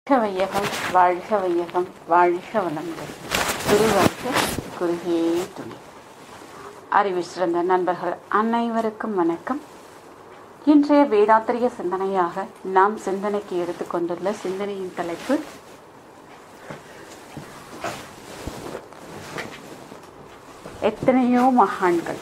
வாழ்க வையகம் வாழ்க வையகம் வாழ்க வளங்கள் குருவாழ்க குருகே துணை அறிவு சிறந்த நண்பர்கள் அனைவருக்கும் வணக்கம் இன்றைய வேதாத்திரிய சிந்தனையாக நாம் சிந்தனைக்கு எடுத்துக்கொண்டுள்ள சிந்தனையின் தலைப்பு எத்தனையோ மகான்கள்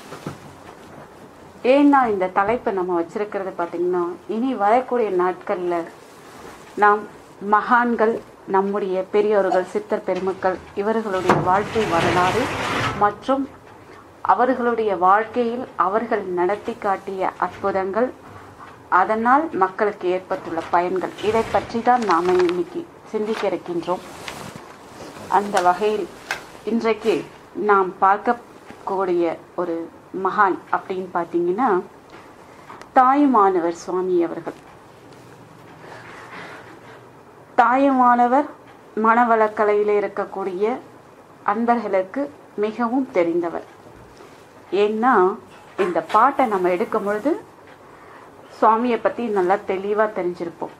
ஏன்னா இந்த தலைப்பை நம்ம வச்சிருக்கிறது பார்த்தீங்கன்னா இனி வரக்கூடிய நாட்கள்ல நாம் மகான்கள் நம்முடைய பெரியோர்கள் சித்தர் பெருமக்கள் இவர்களுடைய வாழ்க்கை வரலாறு மற்றும் அவர்களுடைய வாழ்க்கையில் அவர்கள் நடத்தி காட்டிய அற்புதங்கள் அதனால் மக்களுக்கு ஏற்பட்டுள்ள பயன்கள் இதை பற்றி தான் நாம் இன்னைக்கு சிந்திக்க இருக்கின்றோம் அந்த வகையில் இன்றைக்கு நாம் பார்க்கக்கூடிய ஒரு மகான் அப்படின்னு பார்த்தீங்கன்னா தாயுமானவர் சுவாமி அவர்கள் தாயுமானவர் மனவளக்கலையில் இருக்கக்கூடிய அன்பர்களுக்கு மிகவும் தெரிந்தவர் ஏன்னா இந்த பாட்டை நம்ம எடுக்கும் பொழுது சுவாமியை பற்றி நல்லா தெளிவாக தெரிஞ்சிருப்போம்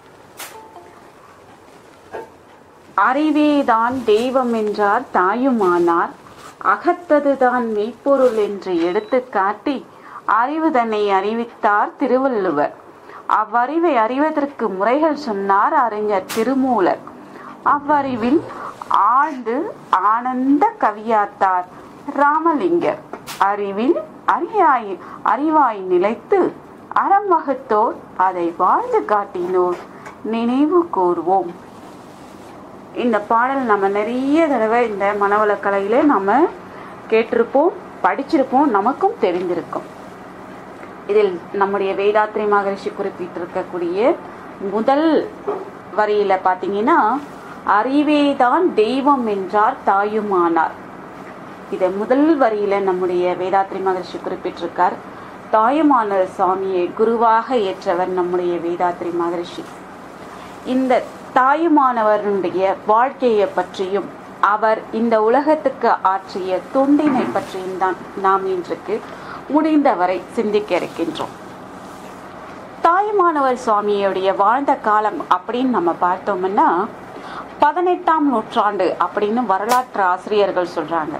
அறிவேதான் தெய்வம் என்றார் தாயுமானார் அகத்ததுதான் மெய்ப்பொருள் என்று எடுத்து காட்டி அறிவுதனை அறிவித்தார் திருவள்ளுவர் அவ்வறிவை அறிவதற்கு முறைகள் சொன்னார் அறிஞர் திருமூலர் அவ்வறிவில் ஆழ்ந்து ஆனந்த கவியாத்தார் ராமலிங்கர் அறிவில் அறியாய் அறிவாய் நிலைத்து அறம் வகுத்தோர் அதை வாழ்ந்து காட்டினோர் நினைவு கூர்வோம் இந்த பாடல் நம்ம நிறைய தடவை இந்த மனவளக்கலையில நம்ம கேட்டிருப்போம் படிச்சிருப்போம் நமக்கும் தெரிந்திருக்கும் இதில் நம்முடைய வேதாத்ரி மகரிஷி குறிப்பிட்டிருக்கக்கூடிய முதல் வரியில பாத்தீங்கன்னா அறிவேதான் தெய்வம் என்றார் தாயுமானார் இதை முதல் வரியில நம்முடைய வேதாத்ரி மகரிஷி குறிப்பிட்டிருக்கார் தாயுமானார் சுவாமியை குருவாக ஏற்றவர் நம்முடைய வேதாத்ரி மகரிஷி இந்த தாயுமானவருடைய வாழ்க்கையை பற்றியும் அவர் இந்த உலகத்துக்கு ஆற்றிய தொண்டினை பற்றியும் தான் நாம் இன்றைக்கு முடிந்தவரை சிந்திக்க இருக்கின்றோம் தாயுமானவர் சுவாமியுடைய வாழ்ந்த காலம் அப்படின்னு நம்ம பார்த்தோம்னா பதினெட்டாம் நூற்றாண்டு அப்படின்னு வரலாற்று ஆசிரியர்கள் சொல்றாங்க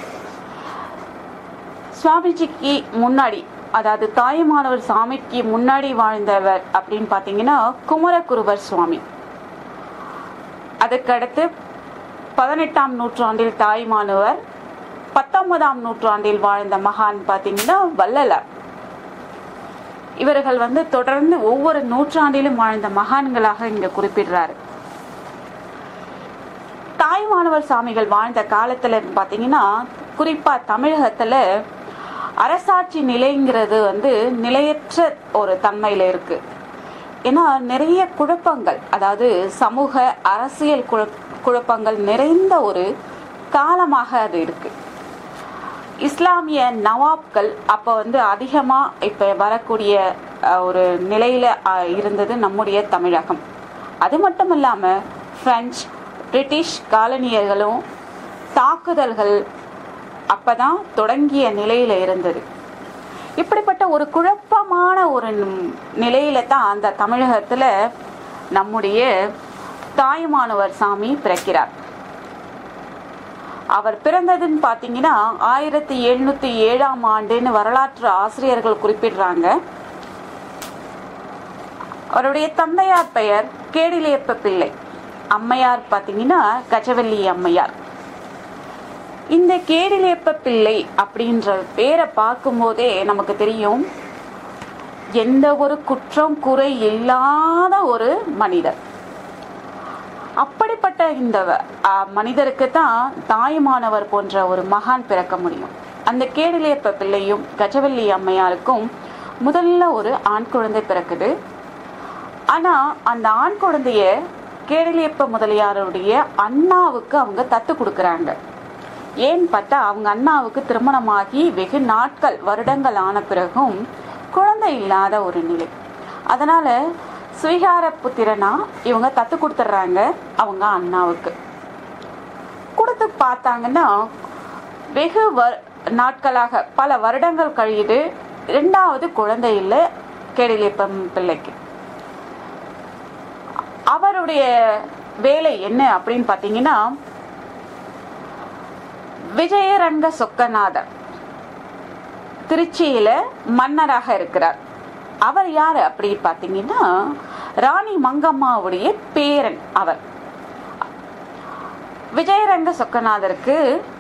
சுவாமிஜிக்கு முன்னாடி அதாவது தாயுமானவர் சாமிக்கு முன்னாடி வாழ்ந்தவர் அப்படின்னு பார்த்தீங்கன்னா குமரகுருவர் சுவாமி அதுக்கடுத்து பதினெட்டாம் நூற்றாண்டில் தாய்மானவர் பத்தொன்பதாம் நூற்றாண்டில் வாழ்ந்த மகான் பார்த்தீங்கன்னா வள்ளலார் இவர்கள் வந்து தொடர்ந்து ஒவ்வொரு நூற்றாண்டிலும் வாழ்ந்த மகான்களாக இங்க குறிப்பிடுறாரு தாய்மானவர் சாமிகள் வாழ்ந்த காலத்துல பாத்தீங்கன்னா குறிப்பா தமிழகத்துல அரசாட்சி நிலைங்கிறது வந்து நிலையற்ற ஒரு தன்மையில இருக்கு ஏன்னா நிறைய குழப்பங்கள் அதாவது சமூக அரசியல் குழப்பங்கள் நிறைந்த ஒரு காலமாக அது இருக்கு இஸ்லாமிய நவாப்கள் அப்போ வந்து அதிகமாக இப்போ வரக்கூடிய ஒரு நிலையில இருந்தது நம்முடைய தமிழகம் அது மட்டும் இல்லாமல் பிரெஞ்சு பிரிட்டிஷ் காலனியர்களும் தாக்குதல்கள் அப்பதான் தொடங்கிய நிலையில இருந்தது இப்படிப்பட்ட ஒரு குழப்பமான ஒரு நிலையில தான் அந்த தமிழகத்துல நம்முடைய தாயுமானவர் சாமி பிறக்கிறார் அவர் பிறந்ததுன்னு பாத்தீங்கன்னா ஆயிரத்தி எழுநூத்தி ஏழாம் ஆண்டுன்னு வரலாற்று ஆசிரியர்கள் குறிப்பிடுறாங்க அவருடைய தந்தையார் பெயர் கேடிலேப்ப பிள்ளை அம்மையார் பாத்தீங்கன்னா கஜவல்லி அம்மையார் இந்த கேடிலேப்ப பிள்ளை அப்படின்ற பேரை பார்க்கும்போதே நமக்கு தெரியும் எந்த ஒரு குற்றம் குறை இல்லாத ஒரு மனிதர் அப்படிப்பட்ட இந்த மனிதருக்கு தான் தாயுமானவர் போன்ற ஒரு மகான் பிறக்க முடியும் அந்த கேடிலேப்ப பிள்ளையும் கஜவல்லி அம்மையாருக்கும் முதல்ல ஒரு ஆண் குழந்தை பிறக்குது ஆனா அந்த ஆண் குழந்தைய கேடிலேப்ப முதலியாருடைய அண்ணாவுக்கு அவங்க தத்து கொடுக்குறாங்க ஏன்னு பார்த்தா அவங்க அண்ணாவுக்கு திருமணமாகி வெகு நாட்கள் வருடங்கள் ஆன பிறகும் குழந்தை இல்லாத ஒரு நிலை அதனால சுவீகார புத்திரனா இவங்க தத்து கொடுத்துட்றாங்க அவங்க அண்ணாவுக்கு கொடுத்து பார்த்தாங்கன்னா வெகு நாட்களாக பல வருடங்கள் கழியுது ரெண்டாவது குழந்தை இல்லை கேடிலேப்பம் பிள்ளைக்கு அவர் இவருடைய வேலை என்ன அப்படின்னு பாத்தீங்கன்னா விஜயரங்க சொக்கநாதர் திருச்சியில மன்னராக இருக்கிறார் அவர் யாரு அப்படின்னு பாத்தீங்கன்னா ராணி மங்கம்மாவுடைய பேரன் அவர் விஜயரங்க சொக்கநாதருக்கு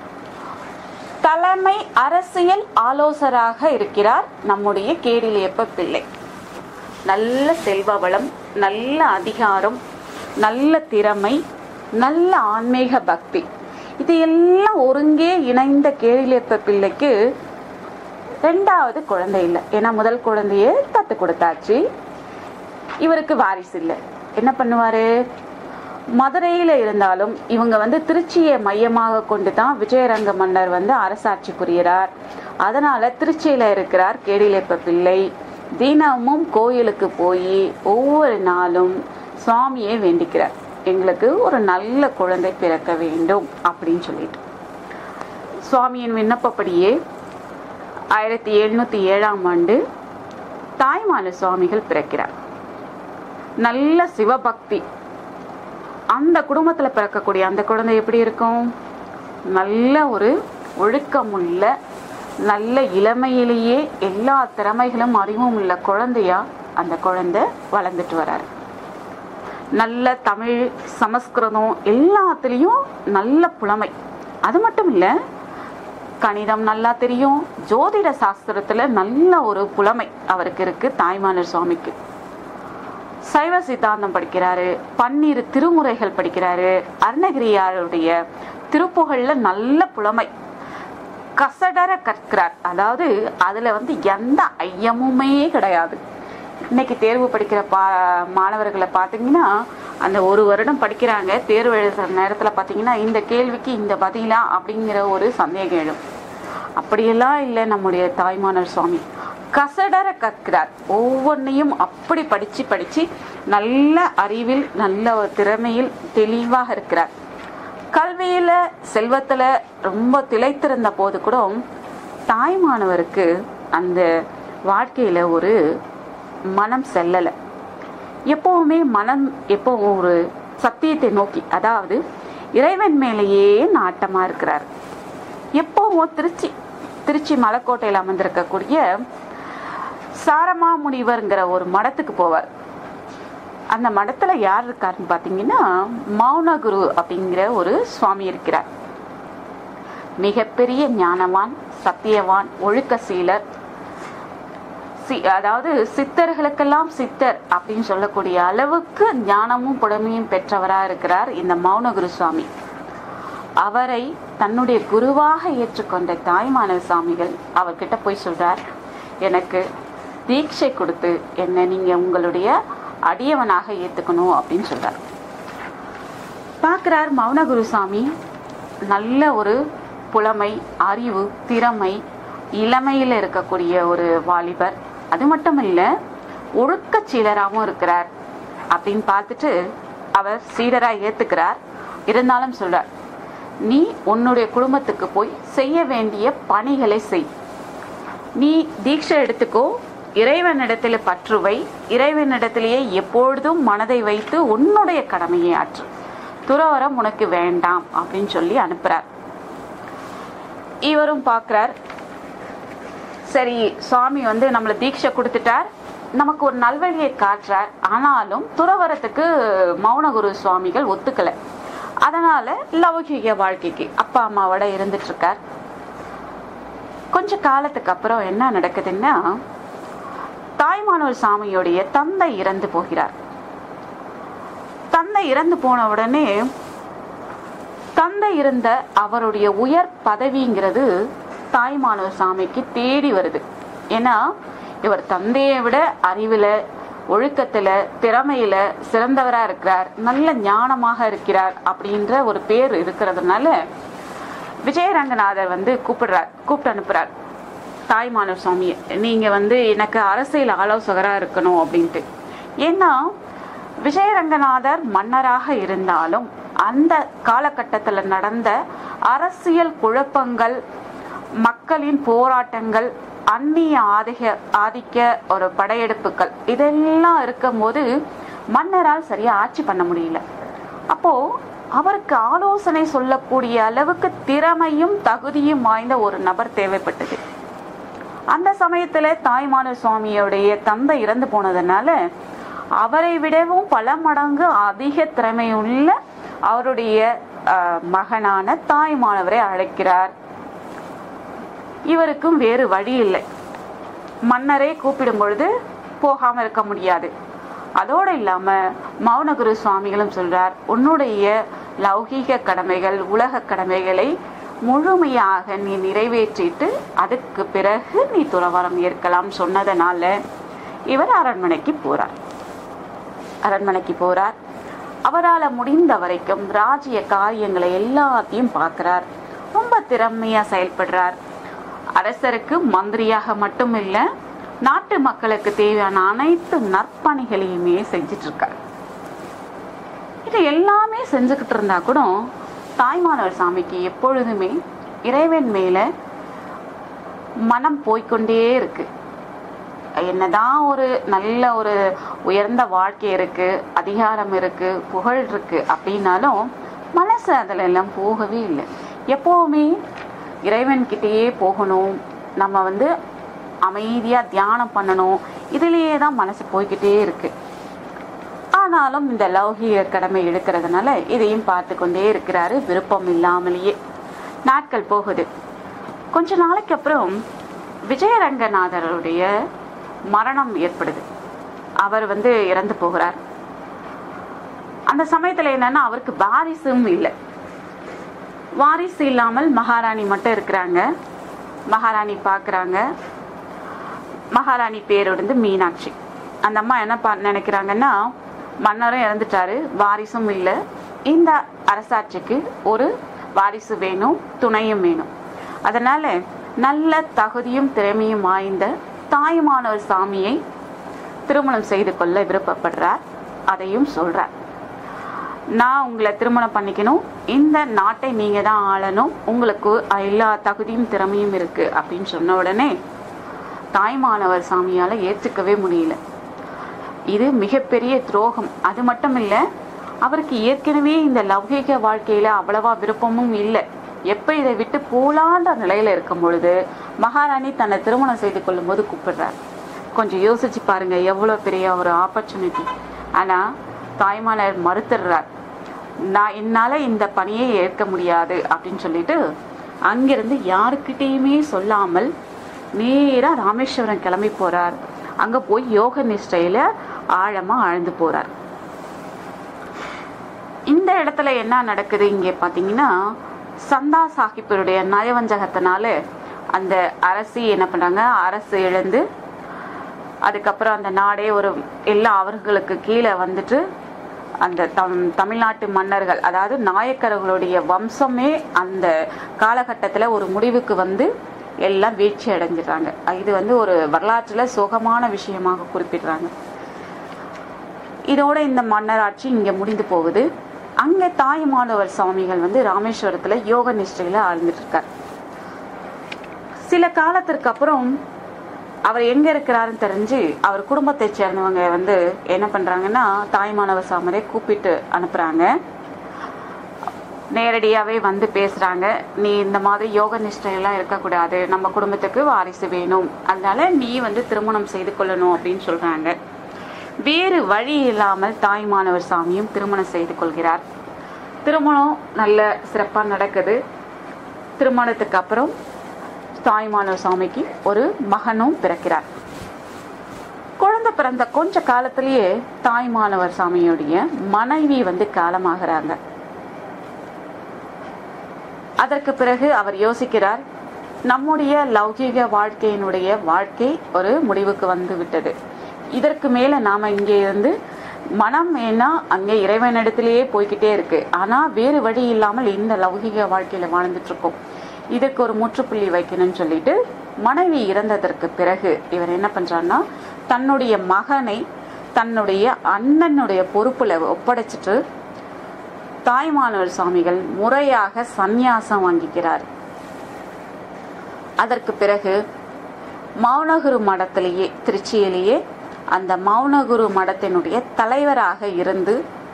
தலைமை அரசியல் ஆலோசராக இருக்கிறார் நம்முடைய கேடிலியப்ப பிள்ளை நல்ல செல்வ வளம் நல்ல அதிகாரம் நல்ல திறமை நல்ல ஆன்மீக பக்தி இது எல்லாம் ஒருங்கே இணைந்த கேடிலியப்ப பிள்ளைக்கு ரெண்டாவது குழந்தை இல்லை ஏன்னா முதல் குழந்தைய தத்து கொடுத்தாச்சு இவருக்கு வாரிசு இல்லை என்ன பண்ணுவாரு மதுரையில இருந்தாலும் இவங்க வந்து திருச்சியை மையமாக கொண்டு தான் விஜயரங்க மன்னர் வந்து அரசாட்சி புரிகிறார் அதனால திருச்சியில இருக்கிறார் கேடிலேப்ப பிள்ளை தினமும் கோயிலுக்கு போய் ஒவ்வொரு நாளும் சுவாமியை வேண்டிக்கிறார் எங்களுக்கு ஒரு நல்ல குழந்தை பிறக்க வேண்டும் அப்படின்னு சொல்லிட்டு சுவாமியின் விண்ணப்பப்படியே ஆயிரத்தி எழுநூத்தி ஏழாம் ஆண்டு தாய்மான சுவாமிகள் பிறக்கிறார் நல்ல சிவபக்தி அந்த குடும்பத்துல பிறக்கக்கூடிய அந்த குழந்தை எப்படி இருக்கும் நல்ல ஒரு ஒழுக்கமுள்ள நல்ல இளமையிலேயே எல்லா திறமைகளும் அறிவும் உள்ள குழந்தையா அந்த குழந்தை வளர்ந்துட்டு வராரு நல்ல தமிழ் சமஸ்கிருதம் எல்லாத்துலேயும் நல்ல புலமை அது மட்டும் இல்லை கணிதம் நல்லா தெரியும் ஜோதிட சாஸ்திரத்துல நல்ல ஒரு புலமை அவருக்கு இருக்கு தாய்மானர் சுவாமிக்கு சைவ சித்தாந்தம் படிக்கிறாரு பன்னிரு திருமுறைகள் படிக்கிறாரு அருணகிரியாருடைய திருப்புகள்ல நல்ல புலமை கசடர கற்கிறார் அதாவது அதுல வந்து எந்த ஐயமுமே கிடையாது இன்னைக்கு தேர்வு படிக்கிற பா மாணவர்களை பார்த்தீங்கன்னா அந்த ஒரு வருடம் படிக்கிறாங்க தேர்வு எழுதுற நேரத்தில் பார்த்தீங்கன்னா இந்த கேள்விக்கு இந்த பதிலா அப்படிங்கிற ஒரு சந்தேகம் எழும் அப்படியெல்லாம் இல்லை நம்முடைய தாய்மானர் சுவாமி கசடர கற்கிறார் ஒவ்வொன்றையும் அப்படி படிச்சு படிச்சு நல்ல அறிவில் நல்ல ஒரு திறமையில் தெளிவாக இருக்கிறார் கல்வியில செல்வத்துல ரொம்ப திளைத்திருந்த போது கூட தாய்மானவருக்கு அந்த வாழ்க்கையில ஒரு மனம் செல்லலை எப்பவுமே மனம் எப்பவும் ஒரு சத்தியத்தை நோக்கி அதாவது இறைவன் மேலேயே நாட்டமா இருக்கிறார் எப்பவும் திருச்சி திருச்சி மலைக்கோட்டையில் அமர்ந்திருக்கக்கூடிய சாரமா முனிவர்ங்கிற ஒரு மடத்துக்கு போவார் அந்த மடத்துல யார் இருக்காருன்னு பாத்தீங்கன்னா மௌனகுரு அப்படிங்கிற ஒரு சுவாமி இருக்கிறார் மிகப்பெரிய ஞானவான் சத்தியவான் ஒழுக்க சீலர் சி- அதாவது சித்தர்களுக்கெல்லாம் சித்தர் அப்படின்னு சொல்லக்கூடிய அளவுக்கு ஞானமும் புடமையும் பெற்றவரா இருக்கிறார் இந்த மௌனகுரு சுவாமி அவரை தன்னுடைய குருவாக ஏற்றுக்கொண்ட தாய்மானவ சுவாமிகள் அவர்கிட்ட போய் சொல்றார் எனக்கு தீட்சை கொடுத்து என்னை நீங்க உங்களுடைய அடியவனாக ஏத்துக்கணும் அப்படின்னு சொல்றார் பார்க்கிறார் மௌனகுரு சாமி நல்ல ஒரு புலமை அறிவு திறமை இளமையில் இருக்கக்கூடிய ஒரு வாலிபர் அது மட்டும் இல்ல ஒழுக்க சீலராகவும் இருக்கிறார் அப்படின்னு பார்த்துட்டு அவர் சீடரா ஏத்துக்கிறார் இருந்தாலும் சொல்றார் நீ உன்னுடைய குடும்பத்துக்கு போய் செய்ய வேண்டிய பணிகளை செய் நீ தீட்சை எடுத்துக்கோ இறைவனிடத்துல பற்றுவை இறைவனிடத்திலேயே எப்பொழுதும் மனதை வைத்து உன்னுடைய கடமையை ஆற்று துறவரம் உனக்கு வேண்டாம் அப்படின்னு சொல்லி அனுப்புறார் இவரும் பார்க்கிறார் சரி சுவாமி வந்து நம்மள தீட்சை கொடுத்துட்டார் நமக்கு ஒரு நல்வழியை காட்டுறார் ஆனாலும் துறவரத்துக்கு மௌனகுரு சுவாமிகள் ஒத்துக்கல அதனால லௌகிக வாழ்க்கைக்கு அப்பா அம்மாவோட இருந்துட்டு இருக்கார் கொஞ்ச காலத்துக்கு அப்புறம் என்ன நடக்குதுன்னா தாய்மானவர் சாமியுடைய தந்தை இறந்து போகிறார் தந்தை இறந்து போன உடனே தந்தை இருந்த அவருடைய உயர் பதவிங்கிறது தாய்மானவர் சாமிக்கு தேடி வருது ஏன்னா இவர் தந்தையை விட அறிவுல ஒழுக்கத்துல திறமையில சிறந்தவரா இருக்கிறார் நல்ல ஞானமாக இருக்கிறார் அப்படின்ற ஒரு பேர் இருக்கிறதுனால விஜயரங்கநாதர் வந்து கூப்பிடுறார் கூப்பிட்டு அனுப்புறார் தாய்மானவர் சுவாமியை நீங்க வந்து எனக்கு அரசியல் ஆலோசகரா இருக்கணும் அப்படின்ட்டு ஏன்னா விஜயரங்கநாதர் மன்னராக இருந்தாலும் அந்த காலகட்டத்தில் நடந்த அரசியல் குழப்பங்கள் மக்களின் போராட்டங்கள் அந்நிய ஆதிக ஆதிக்க ஒரு படையெடுப்புகள் இதெல்லாம் இருக்கும்போது மன்னரால் சரியா ஆட்சி பண்ண முடியல அப்போ அவருக்கு ஆலோசனை சொல்லக்கூடிய அளவுக்கு திறமையும் தகுதியும் வாய்ந்த ஒரு நபர் தேவைப்பட்டது அந்த சமயத்துல தாய்மான சுவாமியோடைய தந்தை இறந்து போனதுனால அவரை விடவும் பல மடங்கு அதிக திறமையுள்ள அவருடைய அஹ், மகனான தாய்மானவரை அழைக்கிறார் இவருக்கும் வேறு வழி இல்லை மன்னரை கூப்பிடும் பொழுது போகாம இருக்க முடியாது அதோடு இல்லாம மௌனகுரு சுவாமிகளும் சொல்றார் உன்னுடைய லௌகீக கடமைகள் உலக கடமைகளை முழுமையாக நீ நிறைவேற்றிட்டு அதுக்கு பிறகு நீ துறவரம் ஏற்கலாம் சொன்னதனால இவர் அரண்மனைக்கு போறார் அரண்மனைக்கு போறார் அவரால் முடிந்த வரைக்கும் ராஜ்ய காரியங்களை எல்லாத்தையும் பார்க்கிறார் ரொம்ப திறமையா செயல்படுறார் அரசருக்கு மந்திரியாக மட்டும் இல்ல நாட்டு மக்களுக்கு தேவையான அனைத்து நற்பணிகளையுமே செஞ்சிட்டு இருக்கார் இது எல்லாமே செஞ்சுக்கிட்டு இருந்தா கூட தாய்மானவர் சாமிக்கு எப்பொழுதுமே இறைவன் மேல மனம் போய்க்கொண்டே இருக்கு என்னதான் ஒரு நல்ல ஒரு உயர்ந்த வாழ்க்கை இருக்கு அதிகாரம் இருக்கு புகழ் இருக்கு அப்படின்னாலும் மனசு அதுல எல்லாம் போகவே இல்லை எப்பவுமே இறைவன்கிட்டயே போகணும் நம்ம வந்து அமைதியா தியானம் பண்ணணும் இதுலயே தான் மனசு போய்க்கிட்டே இருக்கு ஆனாலும் இந்த லௌகிக கடமை எடுக்கிறதுனால இதையும் பார்த்து கொண்டே இருக்கிறாரு விருப்பம் இல்லாமலேயே நாட்கள் போகுது கொஞ்ச நாளைக்கு அப்புறம் விஜயரங்கநாதருடைய மரணம் ஏற்படுது அவர் வந்து இறந்து போகிறார் அந்த சமயத்துல என்னன்னா அவருக்கு வாரிசும் இல்லை வாரிசு இல்லாமல் மகாராணி மட்டும் இருக்கிறாங்க மகாராணி பார்க்குறாங்க மகாராணி பேர் வந்து மீனாட்சி அந்த அம்மா என்ன ப நினைக்கிறாங்கன்னா மன்னரும் இறந்துட்டாரு வாரிசும் இல்லை இந்த அரசாட்சிக்கு ஒரு வாரிசு வேணும் துணையும் வேணும் அதனால நல்ல தகுதியும் திறமையும் வாய்ந்த தாயுமானவர் சாமியை திருமணம் செய்து கொள்ள விருப்பப்படுறார் அதையும் சொல்றார் நான் உங்களை திருமணம் பண்ணிக்கணும் இந்த நாட்டை நீங்க தான் ஆளணும் உங்களுக்கு எல்லா தகுதியும் திறமையும் இருக்கு அப்படின்னு சொன்ன உடனே தாய்மானவர் சாமியால ஏற்றுக்கவே முடியல இது மிகப்பெரிய துரோகம் அது மட்டும் இல்ல அவருக்கு ஏற்கனவே இந்த லௌகீக வாழ்க்கையில அவ்வளவா விருப்பமும் இல்லை எப்ப இதை விட்டு போலான்ற நிலையில இருக்கும் பொழுது மகாராணி தன்னை திருமணம் செய்து கொள்ளும் போது கூப்பிடுறார் கொஞ்சம் யோசிச்சு பாருங்க எவ்வளவு பெரிய ஒரு ஆப்பர்ச்சுனிட்டி ஆனா தாய்மானர் மறுத்துடுறார் நான் என்னால இந்த பணியை ஏற்க முடியாது அப்படின்னு சொல்லிட்டு அங்கிருந்து யாருக்கிட்டேயுமே சொல்லாமல் நேரா ராமேஸ்வரம் கிளம்பி போறார் அங்க போய் யோக நிஷ்டையில ஆழமா ஆழ்ந்து போறார் இந்த இடத்துல என்ன நடக்குது இங்க பாத்தீங்கன்னா சந்தா சாஹிப்பருடைய நயவஞ்சகத்தினால அந்த அரசி என்ன பண்றாங்க அரசு இழந்து அதுக்கப்புறம் அந்த நாடே ஒரு எல்லா அவர்களுக்கு கீழே வந்துட்டு அந்த தம் தமிழ்நாட்டு மன்னர்கள் அதாவது நாயக்கர்களுடைய வம்சமே அந்த காலகட்டத்தில் ஒரு முடிவுக்கு வந்து எல்லாம் வீழ்ச்சி அடைஞ்சிடுறாங்க இது வந்து ஒரு வரலாற்றில் சோகமான விஷயமாக குறிப்பிடுறாங்க இதோட இந்த மன்னராட்சி இங்க முடிந்து போகுது அங்க தாயுமானவர் சுவாமிகள் வந்து ராமேஸ்வரத்துல யோக நிஷ்டையில ஆழ்ந்துட்டு இருக்கார் சில காலத்திற்கு அப்புறம் அவர் எங்க இருக்கிறாருன்னு தெரிஞ்சு அவர் குடும்பத்தை சேர்ந்தவங்க வந்து என்ன பண்றாங்கன்னா தாய்மானவர் சாமரை கூப்பிட்டு அனுப்புறாங்க நேரடியாவே வந்து பேசுறாங்க நீ இந்த மாதிரி யோக நிஷ்டையெல்லாம் இருக்கக்கூடாது நம்ம குடும்பத்துக்கு வாரிசு வேணும் அதனால நீ வந்து திருமணம் செய்து கொள்ளணும் அப்படின்னு சொல்றாங்க வேறு வழி இல்லாமல் தாய்மானவர் சாமியும் திருமணம் செய்து கொள்கிறார் திருமணம் நல்ல சிறப்பா நடக்குது திருமணத்துக்கு அப்புறம் தாய்மானவர் சாமிக்கு ஒரு மகனும் பிறக்கிறார் குழந்தை பிறந்த கொஞ்ச காலத்திலேயே தாய்மானவர் சாமியுடைய மனைவி வந்து காலமாகிறாங்க அதற்கு பிறகு அவர் யோசிக்கிறார் நம்முடைய லௌகீக வாழ்க்கையினுடைய வாழ்க்கை ஒரு முடிவுக்கு வந்து விட்டது இதற்கு மேல நாம இங்கே இருந்து மனம் ஏன்னா அங்கே இறைவனிடத்திலேயே போய்கிட்டே இருக்கு ஆனா வேறு வழி இல்லாமல் இந்த லௌகிக வாழ்க்கையில வாழ்ந்துட்டு இருக்கோம் இதுக்கு ஒரு முற்றுப்புள்ளி வைக்கணும்னு சொல்லிட்டு மனைவி இறந்ததற்கு பிறகு இவர் என்ன பண்றாருன்னா தன்னுடைய மகனை தன்னுடைய அண்ணனுடைய பொறுப்புல ஒப்படைச்சிட்டு தாய்மானவர் சுவாமிகள் முறையாக சந்நியாசம் வாங்கிக்கிறார் அதற்கு பிறகு மௌனகுரு மடத்திலேயே திருச்சியிலேயே அந்த மௌனகுரு மடத்தினுடைய தலைவராக இருந்து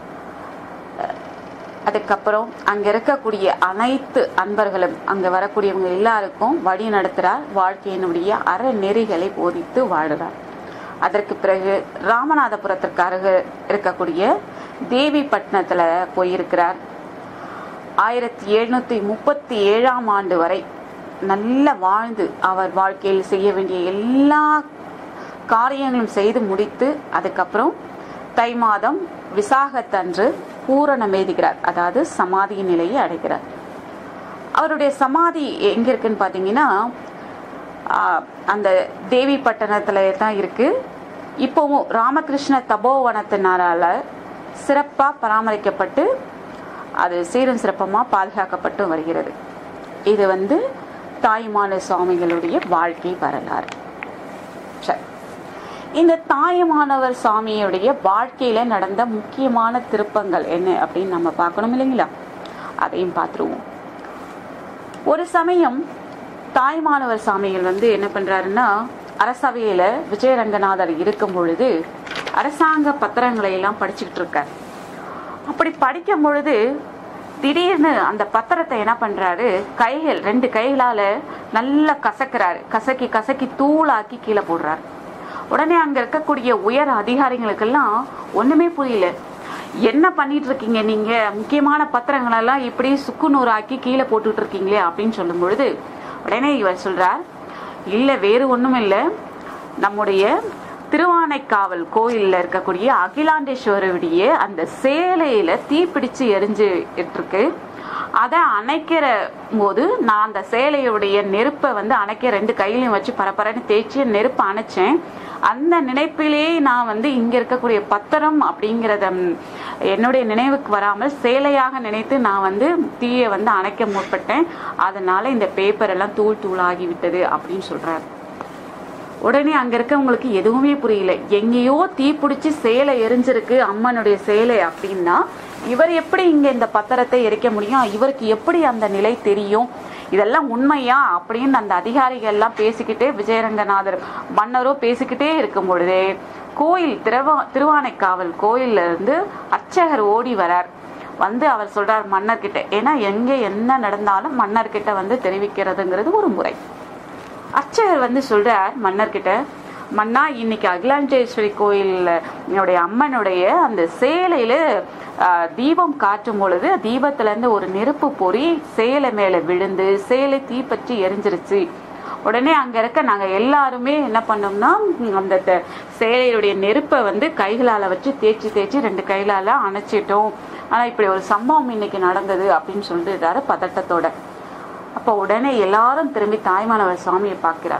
அதுக்கப்புறம் அங்க இருக்கக்கூடிய அனைத்து அன்பர்களும் அங்க வரக்கூடியவங்க எல்லாருக்கும் வழி நடத்துறார் வாழ்க்கையினுடைய அறநெறிகளை போதித்து வாழுறார் அதற்கு பிறகு ராமநாதபுரத்திற்கு அருகே இருக்கக்கூடிய தேவிப்பட்டினத்துல போயிருக்கிறார் ஆயிரத்தி எழுநூத்தி முப்பத்தி ஏழாம் ஆண்டு வரை நல்ல வாழ்ந்து அவர் வாழ்க்கையில் செய்ய வேண்டிய எல்லா காரியங்களும் செய்து முடித்து அதுக்கப்புறம் தை மாதம் விசாகத்தன்று பூரணம் எய்துகிறார் அதாவது சமாதி நிலையை அடைகிறார் அவருடைய சமாதி எங்க இருக்குன்னு பாத்தீங்கன்னா ஆஹ், அந்த தேவி பட்டணத்துல தான் இருக்கு இப்போவும் ராமகிருஷ்ண தபோவனத்தினால சிறப்பா பராமரிக்கப்பட்டு அது சீரும் சிறப்பமா பாதுகாக்கப்பட்டு வருகிறது இது வந்து தாய்மான சுவாமிகளுடைய வாழ்க்கை வரலாறு சரி இந்த தாயமானவர் சாமியுடைய வாழ்க்கையில நடந்த முக்கியமான திருப்பங்கள் என்ன அப்படின்னு நம்ம பார்க்கணும் இல்லைங்களா அதையும் பார்த்துருவோம் ஒரு சமயம் தாய்மானவர் சாமிகள் வந்து என்ன பண்றாருன்னா அரசவையில விஜயரங்கநாதர் இருக்கும் பொழுது அரசாங்க பத்திரங்களை எல்லாம் படிச்சுக்கிட்டு இருக்கார் அப்படி படிக்கும் பொழுது திடீர்னு அந்த பத்திரத்தை என்ன பண்றாரு கைகள் ரெண்டு கைகளால நல்லா கசக்குறாரு கசக்கி கசக்கி தூளாக்கி கீழே போடுறாரு உடனே அங்க இருக்கக்கூடிய உயர் அதிகாரிகளுக்கெல்லாம் ஒண்ணுமே புரியல என்ன பண்ணிட்டு இருக்கீங்க நீங்க முக்கியமான பத்திரங்கள் எல்லாம் இப்படி சுக்குநூறாக்கி கீழே போட்டுட்டு இருக்கீங்களே அப்படின்னு சொல்லும் பொழுது உடனே இவர் சொல்றார் இல்ல வேறு ஒண்ணும் இல்ல நம்முடைய திருவானைக்காவல் கோயில்ல இருக்கக்கூடிய அகிலாண்டேஸ்வரருடைய அந்த சேலையில தீப்பிடிச்சு எரிஞ்சு இருக்கு அதை அணைக்கிற போது நான் அந்த சேலையுடைய நெருப்பை வந்து அணைக்க ரெண்டு கையிலையும் வச்சு பரபரன்னு தேய்ச்சி நெருப்பை அணைச்சேன் அந்த நினைப்பிலே நான் வந்து இங்க இருக்கக்கூடிய பத்திரம் அப்படிங்கிறத ம், என்னுடைய நினைவுக்கு வராமல் சேலையாக நினைத்து நான் வந்து தீயை வந்து அணைக்க முற்பட்டேன் அதனால இந்த பேப்பர் எல்லாம் தூள் தூளாகி விட்டது அப்படின்னு சொல்றாரு உடனே அங்க இருக்கவங்களுக்கு எதுவுமே புரியல எங்கேயோ தீ பிடிச்சி சேலை எரிஞ்சிருக்கு அம்மனுடைய சேலை அப்படின்னா இவர் எப்படி இங்க இந்த பத்திரத்தை எரிக்க முடியும் இவருக்கு எப்படி அந்த நிலை தெரியும் இதெல்லாம் உண்மையா அப்படின்னு அந்த அதிகாரிகள் எல்லாம் பேசிக்கிட்டே விஜயரங்கநாதர் மன்னரோ பேசிக்கிட்டே இருக்கும் பொழுதே கோயில் திருவா திருவானைக்காவல் கோயில்ல இருந்து அர்ச்சகர் ஓடி வரார் வந்து அவர் சொல்றார் மன்னர்கிட்ட ஏன்னா எங்க என்ன நடந்தாலும் மன்னர்கிட்ட வந்து தெரிவிக்கிறதுங்கிறது ஒரு முறை அர்ச்சகர் வந்து சொல்றார் மன்னர்கிட்ட மன்னா இன்னைக்கு அகிலாண்டேஸ்வரி கோயில்ல என்னுடைய அம்மனுடைய அந்த சேலையில ஆஹ், தீபம் காட்டும் பொழுது தீபத்துல இருந்து ஒரு நெருப்பு பொறி சேலை மேல விழுந்து சேலை தீப்பற்றி எரிஞ்சிருச்சு உடனே அங்க இருக்க நாங்க எல்லாருமே என்ன பண்ணோம்னா உம், அந்த த- சேலையுடைய நெருப்பை வந்து கைகளால வச்சு தேய்ச்சி தேய்ச்சி ரெண்டு கைகளால அணைச்சிட்டோம் ஆனா இப்படி ஒரு சம்பவம் இன்னைக்கு நடந்தது அப்படின்னு சொல்லிட்டாரு பதட்டத்தோட அப்ப உடனே எல்லாரும் திரும்பி தாய்மானவர் சுவாமியை பார்க்கிறார்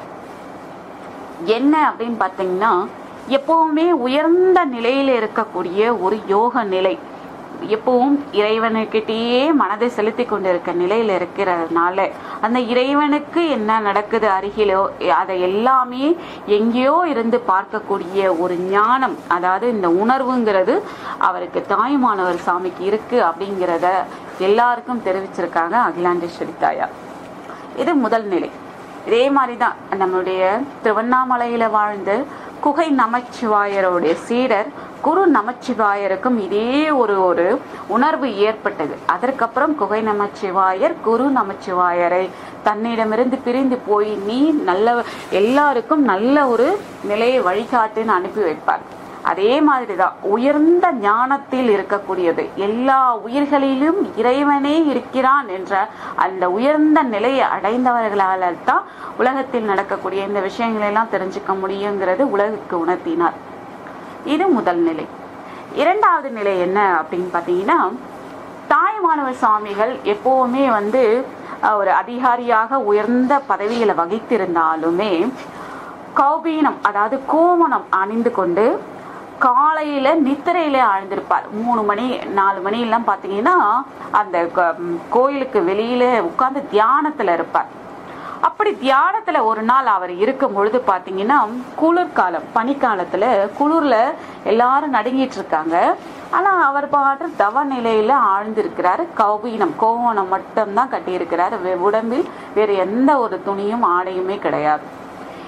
என்ன அப்படின்னு பார்த்தீங்கன்னா எப்பவுமே உயர்ந்த நிலையில இருக்கக்கூடிய ஒரு யோக நிலை எப்பவும் இறைவனுக்கிட்டேயே மனதை செலுத்தி கொண்டிருக்க நிலையில இருக்கிறதுனால அந்த இறைவனுக்கு என்ன நடக்குது அருகிலோ அதை எல்லாமே எங்கேயோ இருந்து பார்க்கக்கூடிய ஒரு ஞானம் அதாவது இந்த உணர்வுங்கிறது அவருக்கு தாயுமானவர் சாமிக்கு இருக்கு அப்படிங்கிறத எல்லாருக்கும் தெரிவிச்சிருக்காங்க அகிலாண்டேஸ்வரி தாயார் இது முதல் நிலை இதே மாதிரி தான் நம்மளுடைய திருவண்ணாமலையில வாழ்ந்த குகை நமச்சிவாயருடைய சீடர் குரு நமச்சிவாயருக்கும் இதே ஒரு ஒரு உணர்வு ஏற்பட்டது அதற்கப்புறம் குகை நமச்சிவாயர் குரு நமச்சிவாயரை தன்னிடமிருந்து பிரிந்து போய் நீ நல்ல எல்லாருக்கும் நல்ல ஒரு நிலையை வழிகாட்டுன்னு அனுப்பி வைப்பார் அதே மாதிரிதான் உயர்ந்த ஞானத்தில் இருக்கக்கூடியது எல்லா உயிர்களிலும் இறைவனே இருக்கிறான் என்ற அந்த உயர்ந்த நிலையை அடைந்தவர்களால தான் உலகத்தில் நடக்கக்கூடிய இந்த விஷயங்களை எல்லாம் தெரிஞ்சுக்க முடியுங்கிறது உலகுக்கு உணர்த்தினார் இது முதல் நிலை இரண்டாவது நிலை என்ன அப்படின்னு பார்த்தீங்கன்னா தாய்மானவர் சுவாமிகள் எப்பவுமே வந்து அஹ், ஒரு அதிகாரியாக உயர்ந்த பதவிகளை வகித்திருந்தாலுமே கௌபீனம் அதாவது கோமணம் அணிந்து கொண்டு காலையில நித்திரையில ஆழ்ந்திருப்பார் மூணு மணி நாலு மணி எல்லாம் பாத்தீங்கன்னா அந்த க- ம், கோயிலுக்கு வெளியில உட்கார்ந்து தியானத்துல இருப்பார் அப்படி தியானத்துல ஒரு நாள் அவர் இருக்கும் பொழுது பாத்தீங்கன்னா குளிர்காலம் பனிக்காலத்துல குளிர்ல எல்லாரும் நடுங்கிட்டு இருக்காங்க ஆனா அவர் பாட்டு தவ நிலையில ஆழ்ந்திருக்கிறாரு கௌபீனம் கோவணம் மட்டும்தான் கட்டியிருக்கிறாரு வே- உடம்பில் வேறு எந்த ஒரு துணியும் ஆடையுமே கிடையாது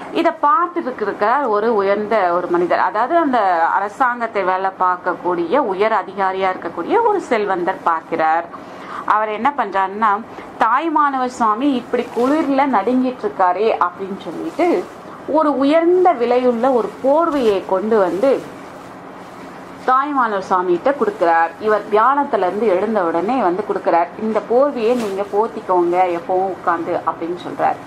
இதை பார்த்துட்டு இருக்கிற ஒரு உயர்ந்த ஒரு மனிதர் அதாவது அந்த அரசாங்கத்தை வேலை பார்க்கக்கூடிய உயர் அதிகாரியா இருக்கக்கூடிய ஒரு செல்வந்தர் பார்க்கிறார் அவர் என்ன பண்றாருன்னா தாய்மானவர் சுவாமி இப்படி குளிர்ல நடுங்கிட்டு இருக்காரே அப்படின்னு சொல்லிட்டு ஒரு உயர்ந்த விலையுள்ள ஒரு போர்வையை கொண்டு வந்து தாய்மானவர் சுவாமிகிட்ட கொடுக்கிறார் இவர் தியானத்துல இருந்து எழுந்த உடனே வந்து கொடுக்கிறார் இந்த போர்வையை நீங்க போத்திக்கோங்க எப்பவும் உட்காந்து அப்படின்னு சொல்றார்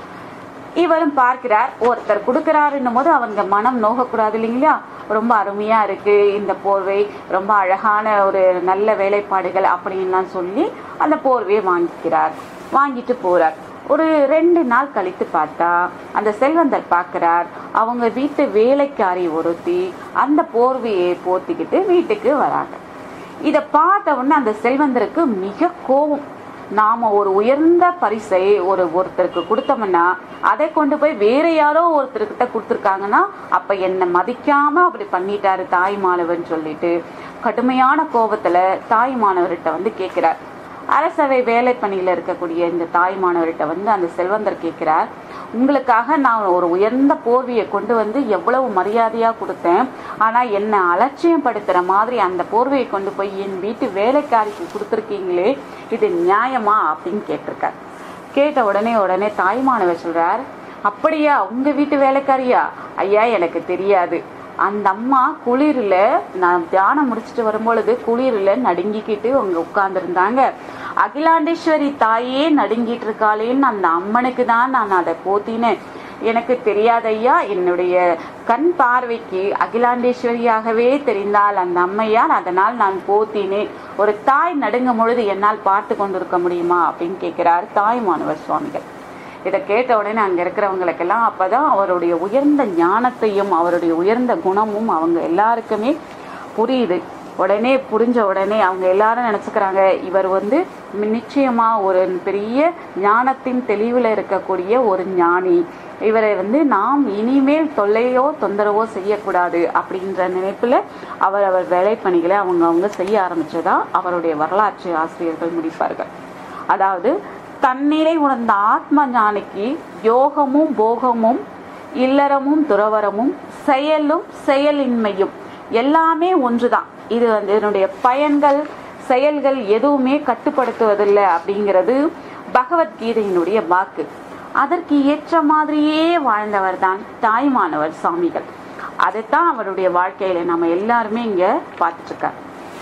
இவரும் பார்க்கிறார் ஒருத்தர் கொடுக்கிறாருன்னும் போது அவங்க மனம் நோகக்கூடாது இல்லைங்களா ரொம்ப அருமையா இருக்கு இந்த போர்வை ரொம்ப அழகான ஒரு நல்ல வேலைப்பாடுகள் அப்படின்லாம் சொல்லி அந்த போர்வையை வாங்கிக்கிறார் வாங்கிட்டு போறார் ஒரு ரெண்டு நாள் கழித்து பார்த்தா அந்த செல்வந்தர் பார்க்கிறார் அவங்க வீட்டு வேலைக்காரி ஒருத்தி அந்த போர்வையை போத்திக்கிட்டு வீட்டுக்கு வராங்க இத பார்த்த உடனே அந்த செல்வந்தருக்கு மிக கோபம் நாம ஒரு உயர்ந்த பரிசை ஒரு ஒருத்தருக்கு கொடுத்தோம்னா அதை கொண்டு போய் வேற யாரோ ஒருத்தர்கிட்ட கொடுத்துருக்காங்கன்னா அப்ப என்ன மதிக்காம அப்படி பண்ணிட்டாரு தாய் மாணவன் சொல்லிட்டு கடுமையான கோபத்துல தாய் மாணவர்கிட்ட வந்து கேட்கிறார் அரசவை வேலை பணியில இருக்கக்கூடிய இந்த தாய் மாணவர்கிட்ட வந்து அந்த செல்வந்தர் கேட்கிறார் உங்களுக்காக நான் ஒரு உயர்ந்த போர்வையை கொண்டு வந்து எவ்வளவு மரியாதையா கொடுத்தேன் ஆனா என்ன அலட்சியப்படுத்துற மாதிரி அந்த போர்வையை கொண்டு போய் என் வீட்டு வேலைக்காரிக்கு கொடுத்துருக்கீங்களே இது நியாயமா அப்படின்னு கேட்டிருக்கார் கேட்ட உடனே உடனே தாய்மானவர் சொல்றார் அப்படியா உங்க வீட்டு வேலைக்காரியா ஐயா எனக்கு தெரியாது அந்த அம்மா குளிர்ல நான் தியானம் முடிச்சுட்டு வரும்பொழுது குளிர்ல நடுங்கிக்கிட்டு அவங்க உட்கார்ந்துருந்தாங்க அகிலாண்டேஸ்வரி தாயே நடுங்கிட்டு இருக்காளேன்னு அந்த அம்மனுக்கு தான் நான் அதை போத்தினேன் எனக்கு தெரியாதையா என்னுடைய கண் பார்வைக்கு அகிலாண்டேஸ்வரியாகவே தெரிந்தால் அந்த அம்மையார் அதனால் நான் போத்தினேன் ஒரு தாய் நடுங்கும் பொழுது என்னால் பார்த்து கொண்டிருக்க முடியுமா அப்படின்னு கேட்கிறார் தாய் மாணவர் சுவாமிகள் இதை கேட்ட உடனே அங்க இருக்கிறவங்களுக்கெல்லாம் அப்பதான் அவருடைய உயர்ந்த ஞானத்தையும் அவருடைய உயர்ந்த குணமும் அவங்க எல்லாருக்குமே புரியுது உடனே புரிஞ்ச உடனே அவங்க எல்லாரும் நினைச்சுக்கிறாங்க இவர் வந்து நிச்சயமா ஒரு பெரிய ஞானத்தின் தெளிவுல இருக்கக்கூடிய ஒரு ஞானி இவரை வந்து நாம் இனிமேல் தொல்லையோ தொந்தரவோ செய்யக்கூடாது அப்படின்ற நினைப்புல அவர் அவர் வேலைப்பணிகளை அவங்க அவங்க செய்ய ஆரம்பிச்சதா அவருடைய வரலாற்று ஆசிரியர்கள் முடிப்பார்கள் அதாவது தன்னிலை உணர்ந்த ஆத்ம ஞானிக்கு யோகமும் போகமும் இல்லறமும் துறவரமும் செயலும் செயலின்மையும் எல்லாமே ஒன்றுதான் இது வந்து இதனுடைய பயன்கள் செயல்கள் எதுவுமே கட்டுப்படுத்துவதில்லை அப்படிங்கிறது பகவத்கீதையினுடைய வாக்கு அதற்கு ஏற்ற மாதிரியே வாழ்ந்தவர் தான் தாய்மானவர் சுவாமிகள் அதைத்தான் அவருடைய வாழ்க்கையில நம்ம எல்லாருமே இங்க பார்த்துட்டு இருக்காங்க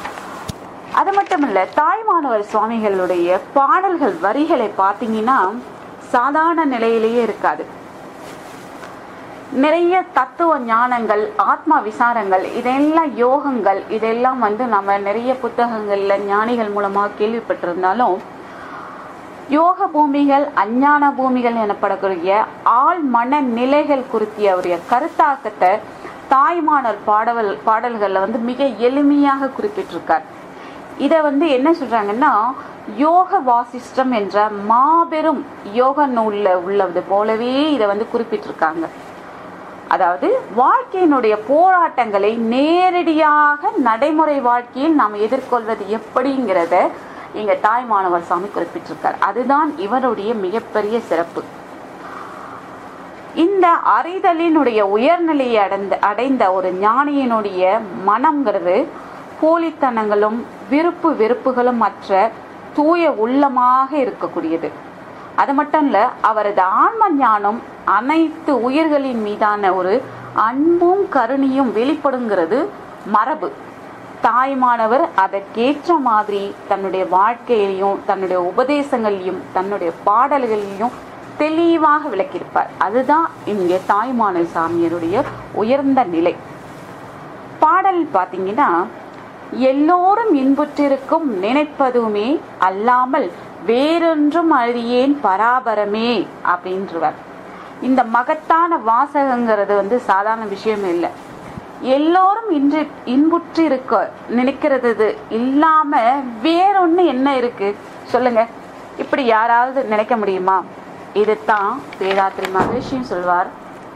அது மட்டும் இல்ல தாய்மானவர் சுவாமிகளுடைய பாடல்கள் வரிகளை பார்த்தீங்கன்னா சாதாரண நிலையிலேயே இருக்காது நிறைய தத்துவ ஞானங்கள் ஆத்மா விசாரங்கள் இதெல்லாம் யோகங்கள் இதெல்லாம் வந்து நம்ம நிறைய புத்தகங்கள்ல ஞானிகள் மூலமா கேள்விப்பட்டிருந்தாலும் யோக பூமிகள் அஞ்ஞான பூமிகள் எனப்படக்கூடிய ஆள் மன நிலைகள் குறித்திய அவருடைய கருத்தாக்கத்தை தாய்மானர் பாடல் பாடல்கள்ல வந்து மிக எளிமையாக குறிப்பிட்டிருக்கார் இத வந்து என்ன சொல்றாங்கன்னா யோக வாசிஷ்டம் என்ற மாபெரும் யோக நூல்ல உள்ளது போலவே இதை வந்து குறிப்பிட்டிருக்காங்க அதாவது வாழ்க்கையினுடைய போராட்டங்களை நேரடியாக நடைமுறை வாழ்க்கையில் நாம் எதிர்கொள்வது எப்படிங்கிறத எங்க தாய் மாணவர் சாமி குறிப்பிட்டிருக்கார் அதுதான் இவருடைய மிகப்பெரிய சிறப்பு இந்த அறிதலினுடைய உயர்நிலையை அடைந்த அடைந்த ஒரு ஞானியினுடைய மனம்ங்கிறது போலித்தனங்களும் விருப்பு வெறுப்புகளும் மற்ற தூய உள்ளமாக இருக்கக்கூடியது அது மட்டும் இல்ல அவரது ஆன்ம ஞானம் அனைத்து உயிர்களின் மீதான ஒரு அன்பும் கருணையும் வெளிப்படுங்கிறது மரபு தாய்மானவர் அதற்கேற்ற மாதிரி தன்னுடைய வாழ்க்கையிலையும் தன்னுடைய உபதேசங்களையும் தன்னுடைய பாடல்களையும் தெளிவாக விளக்கியிருப்பார் அதுதான் இங்கே தாய்மான சாமியருடைய உயர்ந்த நிலை பாடல் பார்த்தீங்கன்னா எல்லோரும் இன்புற்றிருக்கும் நினைப்பதுமே அல்லாமல் வேறொன்றும் அறியேன் பராபரமே அப்படின்றவர் இந்த மகத்தான வாசகங்கிறது வந்து சாதாரண விஷயம் இல்லை எல்லோரும் இன்று இன்புற்று இருக்க நினைக்கிறது இது இல்லாம வேறொன்னு என்ன இருக்கு சொல்லுங்க இப்படி யாராவது நினைக்க முடியுமா இதுதான் வேதாத்ரி மகரிஷியும் சொல்வார்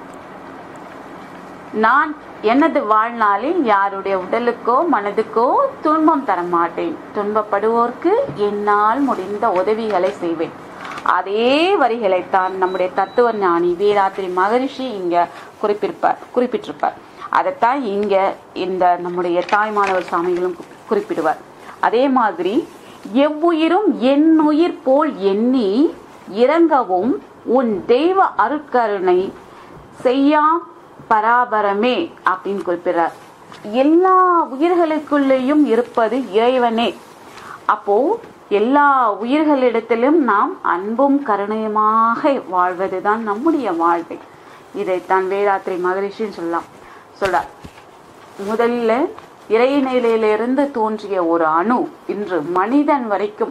நான் எனது வாழ்நாளில் யாருடைய உடலுக்கோ மனதுக்கோ துன்பம் தர மாட்டேன் துன்பப்படுவோர்க்கு என்னால் முடிந்த உதவிகளை செய்வேன் அதே வரிகளைத்தான் நம்முடைய தத்துவ ஞானி வேதாத்திரி மகரிஷி இங்க குறிப்பிருப்பார் குறிப்பிட்டிருப்பார் அதைத்தான் இங்க இந்த நம்முடைய தாய்மானவர் சுவாமிகளும் குறிப்பிடுவார் அதே மாதிரி எவ்வுயிரும் என் உயிர் போல் எண்ணி இறங்கவும் உன் தெய்வ அருட்கருணை செய்யா பராபரமே அப்படின்னு குறிப்பிடுறார் எல்லா உயிர்களுக்குள்ளேயும் இருப்பது இறைவனே அப்போ எல்லா உயிர்களிடத்திலும் நாம் அன்பும் கருணையுமாக வாழ்வதுதான் நம்முடைய வாழ்க்கை இதைத்தான் வேதாத்திரி மகரிஷின்னு சொல்லலாம் சொல்றார் முதல்ல இறைநிலையிலிருந்து தோன்றிய ஒரு அணு இன்று மனிதன் வரைக்கும்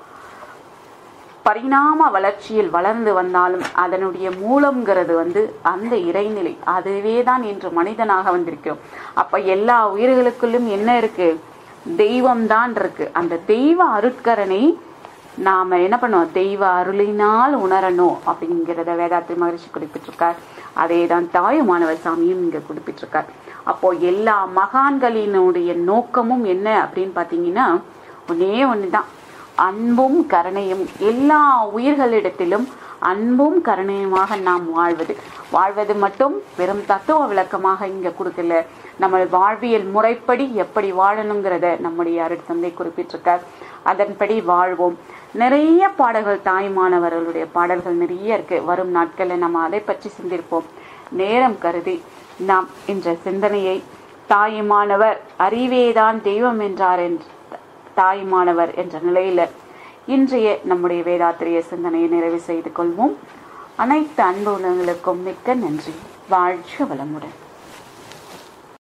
பரிணாம வளர்ச்சியில் வளர்ந்து வந்தாலும் அதனுடைய மூலம்ங்கிறது வந்து அந்த இறைநிலை அதுவே தான் இன்று மனிதனாக வந்திருக்கிறோம் அப்ப எல்லா உயிர்களுக்குள்ளும் என்ன இருக்கு தெய்வம் தான் இருக்கு அந்த தெய்வ அருட்கரனை நாம என்ன பண்ணுவோம் தெய்வ அருளினால் உணரணும் அப்படிங்கிறத வேதாத்திரி மகரிஷி குறிப்பிட்டிருக்கார் அதே தான் தாயுமானவர் சாமியும் இங்க குறிப்பிட்டிருக்கார் அப்போ எல்லா மகான்களினுடைய நோக்கமும் என்ன அப்படின்னு பாத்தீங்கன்னா ஒன்னே ஒண்ணுதான் அன்பும் கருணையும் எல்லா உயிர்களிடத்திலும் அன்பும் கருணையுமாக நாம் வாழ்வது வாழ்வது மட்டும் வெறும் தத்துவ விளக்கமாக இங்க கொடுக்கல நம்ம வாழ்வியல் முறைப்படி எப்படி வாழணுங்கிறத நம்முடைய அருட்தந்தை குறிப்பிட்டிருக்கார் அதன்படி வாழ்வோம் நிறைய பாடல்கள் தாய்மானவர்களுடைய பாடல்கள் நிறைய இருக்கு வரும் நாட்களில் நம்ம அதை பற்றி சிந்திருப்போம் நேரம் கருதி நாம் என்ற சிந்தனையை தாயுமானவர் அறிவேதான் தெய்வம் என்றார் என்று தாயுமானவர் என்ற நிலையில இன்றைய நம்முடைய வேதாத்திரிய சிந்தனையை நிறைவு செய்து கொள்வோம் அனைத்து அன்பு உலகங்களுக்கும் மிக்க நன்றி வாழ்க வளமுடன்